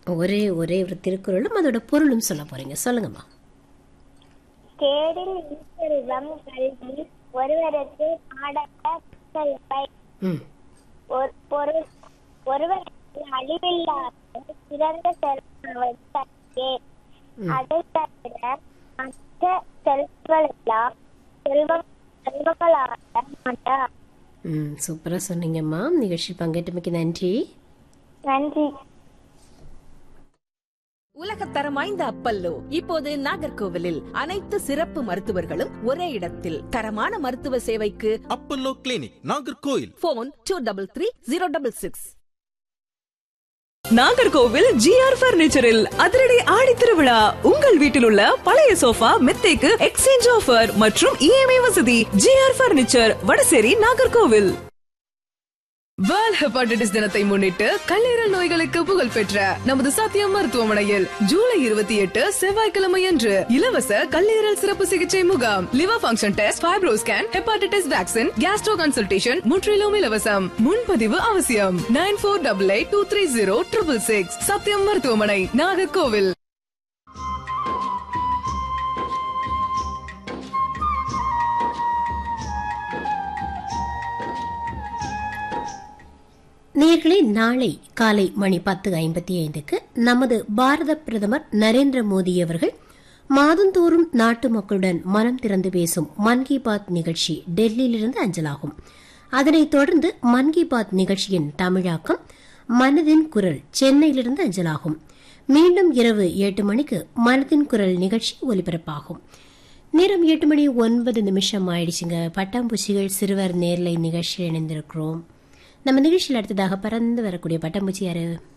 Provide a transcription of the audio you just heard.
ஒரே ஒரே ஒரு திருக்குறளும் அதோட பொருளும் சொல்ல போறீங்க சொல்லுங்கம்மா கேடில் செல்வம் கல்வி ஒருவருக்கு பாடல செல்வை ம் ஒரு பொரு- ஒருவருக்கு அழிவில்லாத சிறந்த செல்வம் கல்வியே அதை தவிர மற்ற செல்வங்கள் எல்லாம் செல்வம் செல்வங்களாக மாட்டார் ம் சூப்பரா சொன்னீங்கம்மா நிகழ்ச்சி பங்கேற்றமைக்கு நன்றி நன்றி உலகத்தரம் வாய்ந்த அப்பல்லோ இப்போது நாகர்கோவிலில் அனைத்து சிறப்பு மருத்துவர்களும் ஒரே இடத்தில் தரமான மருத்துவ சேவைக்கு Apollo clinic Nagercoil phone two double three zero double six Nagercoil GR பர்னிச்சரில் அதிரடி ஆடி திருவிழா உங்கள் வீட்டில் உள்ள பழைய சோஃபா மெத்தைக்கு எக்ஸ்சேஞ்ச் ஆஃபர் மற்றும் இஎம்ஐ வசதி GR furniture Vadasery Nagercoil world hepatitis தினத்தை முன்னிட்டு கல்லீரல் நோய்களுக்கு புகழ் பெற்ற நமது சத்தியம் மருத்துவமனையில் ஜூலை இருபத்தி எட்டு செவ்வாய்க்கிழமை அன்று இலவச கல்லீரல் சிறப்பு சிகிச்சை முகாம் liver function test fibro scan hepatitis vaccine gastro consultation முற்றிலும் இலவசம் முன்பதிவு அவசியம் nine four double eight two three zero triple six Sathyam மருத்துவமனை நாகர்கோவில் நேர்களே நாளை காலை மணி பத்து ஐம்பத்தி ஐந்துக்கு நமது பாரத பிரதமர் நரேந்திர மோடி அவர்கள் மாதந்தோறும் நாட்டு மக்களுடன் மனம் திறந்து பேசும் மன் கி பாத் நிகழ்ச்சி டெல்லியிலிருந்து அஞ்சலாகும் அதனைத் தொடர்ந்து மன் கி பாத் நிகழ்ச்சியின் தமிழாக்கம் மனதின் குரல் சென்னையிலிருந்து அஞ்சலாகும் மீண்டும் இரவு எட்டு மணிக்கு மனதின் குரல் நிகழ்ச்சி ஒலிபரப்பாகும் நேரம் எட்டு மணி ஒன்பது நிமிஷம் ஆயிடுச்சுங்க பட்டாம்பூச்சிகள் சிறுவர் நேர்லை நிகழ்ச்சியில் இணைந்திருக்கிறோம் நம்ம நிகழ்ச்சியில் அடுத்ததாக பறந்து வரக்கூடிய பட்டாம்பூச்சி யாரு